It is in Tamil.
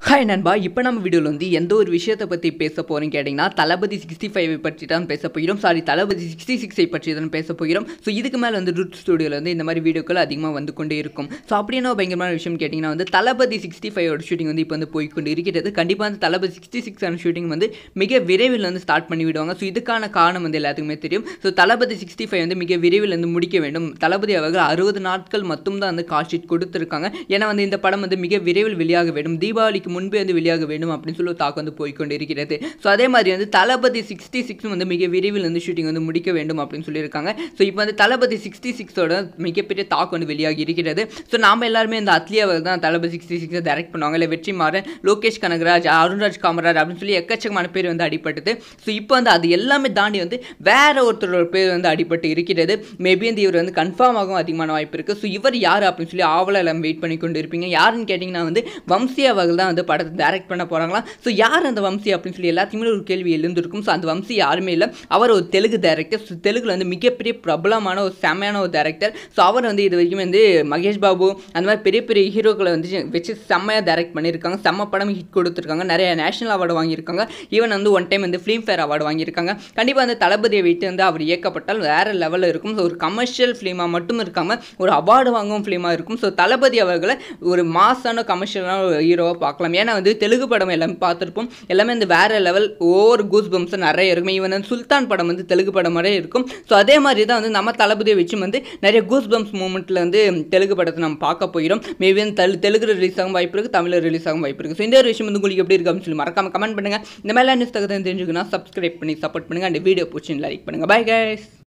ஹாய் நண்பா இப்போ நம்ம வீடியோவில் வந்து எந்த ஒரு விஷயத்தை பற்றி பேச போகிறோம் கேட்டிங்கன்னா தளபதி சிக்ஸ்டி ஃபைவ் பற்றி தான் பேச போகிறோம் சாரி தளபதி சிக்ஸ்டி சிக்ஸை பற்றி தான் பேச போகிறோம் ஸோ இதுக்கு மேலே வந்து ரூட் ஸ்டுடியோவில் வந்து இந்த மாதிரி வீடியோக்கள் அதிகமாக வந்து கொண்டே இருக்கும் ஸோ அப்படி என்ன பயங்கரமான விஷயம் கேட்டிங்கன்னா வந்து தளபதி சிக்ஸ்டி ஃபைவோட ஷூட்டிங் வந்து இப்போ வந்து போய்க்கொண்டு இருக்கிறது கண்டிப்பாக வந்து தளபதி சிக்ஸ்டி சிக்ஸ் ஆன ஷூட்டிங் வந்து மிக விரைவில் வந்து ஸ்டார்ட் பண்ணி விடுவாங்க ஸோ இதுக்கான காரணம் வந்து எல்லாத்துக்குமே தெரியும் ஸோ தளபதி சிக்ஸ்டி ஃபைவ் வந்து மிக விரைவில் வந்து முடிக்க வேண்டும் தளபதி அவர்கள் அறுபது நாட்கள் மட்டும் தான் வந்து கால் ஷீட் கொடுத்துருக்காங்க ஏன்னா வந்து இந்த படம் வந்து மிக விரைவில் வெளியாக வேண்டும் தீபாவளிக்கு முன்பே வந்து வெளியாக வேண்டும் அப்படின்னு சொல்லி ஒரு தாக்கம் வந்து போய்க்கொண்டு இருக்கிறது ஸோ அதே மாதிரி வந்து தளபதி சிக்ஸ்டி சிக்ஸ் வந்து மிக விரைவில் வந்து ஷூட்டிங் வந்து முடிக்க வேண்டும் அப்படின்னு சொல்லியிருக்காங்க ஸோ இப்போ வந்து தளபதி சிக்ஸ்டி சிக்ஸோட மிகப்பெரிய தாக்கம் வந்து வெளியாகி இருக்கிறது ஸோ நாம எல்லாருமே இந்த அத்லியாவை தான் தளபதி சிக்ஸ்டி சிக்ஸை டைரக்ட் பண்ணுவாங்க இல்லை வெற்றிமாறன் லோகேஷ் கனகராஜ் அருண்ராஜ் காமராஜ் அப்படின்னு சொல்லி எக்கச்சக்கமான பேர் வந்து அடிபட்டது ஸோ இப்போ வந்து அது எல்லாமே தாண்டி வந்து வேற ஒருத்தரோட பேர் வந்து அடிபட்டு இருக்கிறது மேபி வந்து இவர் வந்து கன்ஃபார்ம் ஆகும் அதிகமான வாய்ப்பு இருக்குது ஸோ இவர் யார் அப்படின்னு சொல்லி ஆவலாக எல்லாம் வெயிட் பண்ணி கொண்டு இருப்பீங்க யாருன்னு கேட்டிங்கன்னா வந்து வம்சி அவர்கள் தான் வந்து படத்தை டைரக்ட் பண்ண போகிறாங்களா ஸோ யார் அந்த வம்சி அப்படின்னு சொல்லி எல்லாத்தையுமே ஒரு கேள்வி எழுந்திருக்கும் ஸோ அந்த வம்சி யாருமே இல்லை அவர் ஒரு தெலுங்கு டேரக்டர் ஸோ தெலுங்குல வந்து மிகப்பெரிய பிரபலமான ஒரு செம்மையான ஒரு டேரக்டர் ஸோ அவர் வந்து இது வரைக்கும் வந்து மகேஷ் பாபு அந்த மாதிரி பெரிய பெரிய ஹீரோக்களை வந்து வச்சு செம்மையாக டைரக்ட் பண்ணியிருக்காங்க செம்ம படம் ஹிட் கொடுத்துருக்காங்க நிறைய நேஷனல் அவார்டு வாங்கியிருக்காங்க ஈவன் வந்து ஒன் டைம் வந்து ஃபிலிம் ஃபேர் அவார்டு வாங்கியிருக்காங்க கண்டிப்பாக அந்த தளபதியை வைத்து வந்து அவர் இயக்கப்பட்டால் வேறு லெவலில் இருக்கும் ஸோ ஒரு கமர்ஷியல் ஃபிலிமாக மட்டும் இருக்காமல் ஒரு அவார்டு வாங்கும் ஃபிலிமாக இருக்கும் ஸோ தளபதி அவர்களை ஒரு மாசான கமர்ஷியலான ஒரு ஹீரோவாக பார்க்கலாம் ஏன்னா வந்து தெலுங்கு படம் எல்லாமே பார்த்துருப்போம் எல்லாமே இந்த வேறு லெவல் ஒவ்வொரு கூஸ் பம்ஸ் நிறைய இருக்கும் ஈவன் வந்து சுல்தான் படம் வந்து தெலுங்கு படம் மாதிரியே இருக்கும் ஸோ அதே மாதிரி தான் வந்து நம்ம தளபதியை வச்சு வந்து நிறைய கூஸ் பம்ஸ் மூமெண்ட்டில் வந்து தெலுங்கு படத்தை நம்ம பார்க்க போகிறோம் மேபி வந்து தெலு தெலுங்கு ரிலீஸ் ஆகும் வாய்ப்பு இருக்குது தமிழில் ரிலீஸ் ஆகும் வாய்ப்பு இருக்குது ஸோ இந்த ஒரு விஷயம் வந்து உங்களுக்கு எப்படி இருக்கு அப்படின்னு சொல்லி மறக்காம கமெண்ட் பண்ணுங்கள் இந்த மாதிரிலாம் நியூஸ் தகவல் தெரிஞ்சுக்கணும் சப்ஸ்கிரைப் பண்ணி சப்போர்ட் பண்ணுங்கள் அந்த வீடியோ பிடிச்சி லைக் பண்ணுங்கள் பை கைஸ்